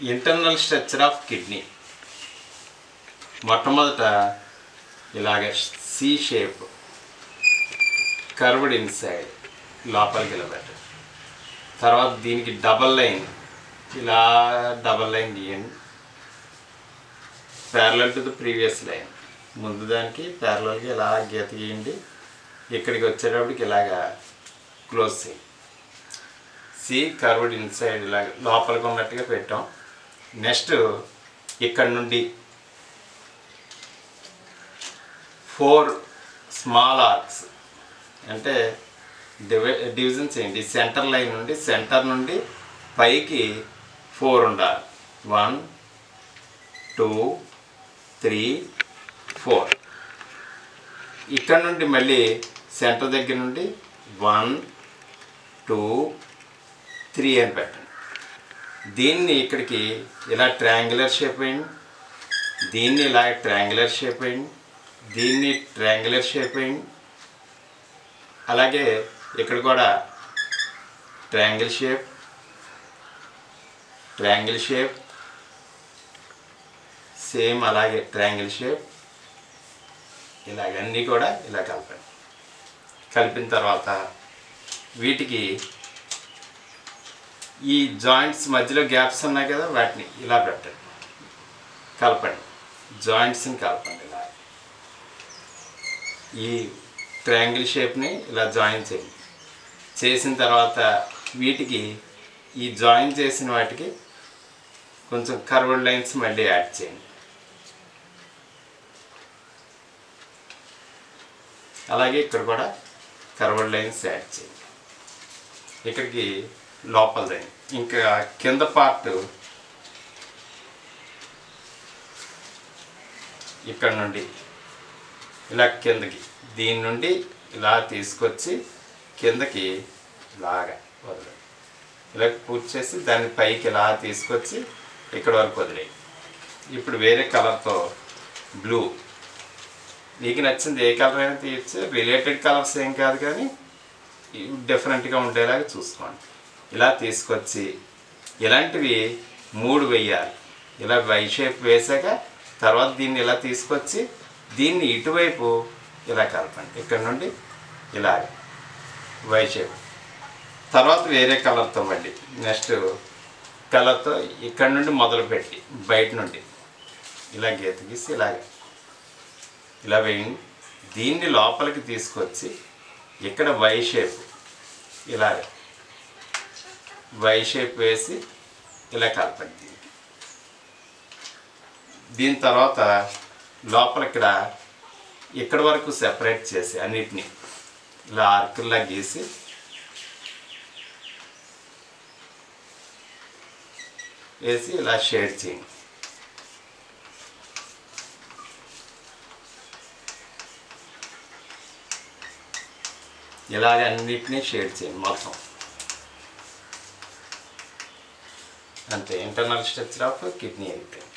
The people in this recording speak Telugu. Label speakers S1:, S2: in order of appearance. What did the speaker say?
S1: ఇంటర్నల్ స్ట్రక్చర్ ఆఫ్ కిడ్నీ మొట్టమొదట ఇలాగ సి షేప్ కర్వ్డ్ ఇన్సైడ్ లోపలికి ఇలా పెట్టండి తర్వాత దీనికి డబల్ లైన్ ఇలా డబల్ లైన్ గీయండి parallel to the previous line ముందు దానికి ప్యారలల్గా ఇలా గీత గీయండి ఇక్కడికి వచ్చేటప్పటికి ఇలాగా క్లోజ్ చేయండి సి కర్వ్డ్ ఇన్సైడ్ ఇలా లోపలికి ఉన్నట్టుగా పెట్టాం నెక్స్ట్ ఇక్కడ నుండి ఫోర్ స్మాల్ ఆర్క్స్ అంటే డివై డివిజన్ చేయండి సెంటర్ లైన్ నుండి సెంటర్ నుండి పైకి ఫోర్ ఉండాలి వన్ టూ త్రీ ఫోర్ ఇక్కడ నుండి మళ్ళీ సెంటర్ దగ్గర నుండి వన్ టూ త్రీ అని పెట్టండి దీన్ని ఇక్కడికి ఇలా ట్రయాంగులర్ షేప్ వేయండి దీన్ని ఇలా ట్రయాంగులర్ షేప్ వేయండి దీన్ని ట్రయాంగులర్ షేప్ వేయండి అలాగే ఇక్కడ కూడా triangle shape triangle shape same అలాగే ట్రయాంగిల్ షేప్ ఇలాగన్నీ కూడా ఇలా కలపండి కలిపిన తర్వాత వీటికి ఈ జాయింట్స్ మధ్యలో గ్యాప్స్ ఉన్నాయి కదా వాటిని ఇలా పెట్టండి కలపండి జాయింట్స్ని కలపండి ఇలా ఈ ట్రయాంగిల్ షేప్ని ఇలా జాయిన్ చేయండి చేసిన తర్వాత వీటికి ఈ జాయిన్ చేసిన వాటికి కొంచెం కర్వ్డ్ లైన్స్ మళ్ళీ యాడ్ చేయండి అలాగే ఇక్కడ కూడా కర్వ్డ్ లైన్స్ యాడ్ చేయండి ఇక్కడికి లోపల లైన్ ఇంకా కింద పార్ట్ ఇక్కడ నుండి ఇలా కిందకి దీని నుండి ఇలా తీసుకొచ్చి కిందకి ఇలాగా వదిలేదు ఇలా పూర్తి చేసి దాన్ని పైకి ఇలా తీసుకొచ్చి ఇక్కడ వరకు వదిలేయి ఇప్పుడు వేరే కలర్తో బ్లూ నీకు నచ్చింది ఏ కలర్ అయినా తీయచ్చు రిలేటెడ్ కలర్స్ ఏం కాదు కానీ డిఫరెంట్గా ఉండేలాగా చూసుకోండి ఇలా తీసుకొచ్చి ఇలాంటివి మూడు వెయ్యాలి ఇలా వై షేప్ వేసాక తర్వాత దీన్ని ఇలా తీసుకొచ్చి దీన్ని ఇటువైపు ఇలా కలపండి ఇక్కడ నుండి ఇలా వై షేప్ తర్వాత వేరే కలర్తో మళ్ళీ నెక్స్ట్ కలర్తో ఇక్కడ నుండి మొదలుపెట్టి బయట నుండి ఇలా గీత గీసి ఇలాగే ఇలా వేయండి దీన్ని లోపలికి తీసుకొచ్చి ఇక్కడ వై షేప్ ఇలాగ వై షేప్ వేసి ఇలా కలపండి దీనికి దీని తర్వాత లోపల ఇక్కడ ఇక్కడ వరకు సెపరేట్ చేసి అన్నిటినీ ఇలా ఆర్కుల్లా గీసి వేసి ఇలా షేడ్ చేయండి ఇలాగ అన్నిటినీ షేడ్ చేయండి మొత్తం అంతే ఇంటర్నల్ స్ట్రక్చర్ ఆఫ్ కిడ్నీ అయితే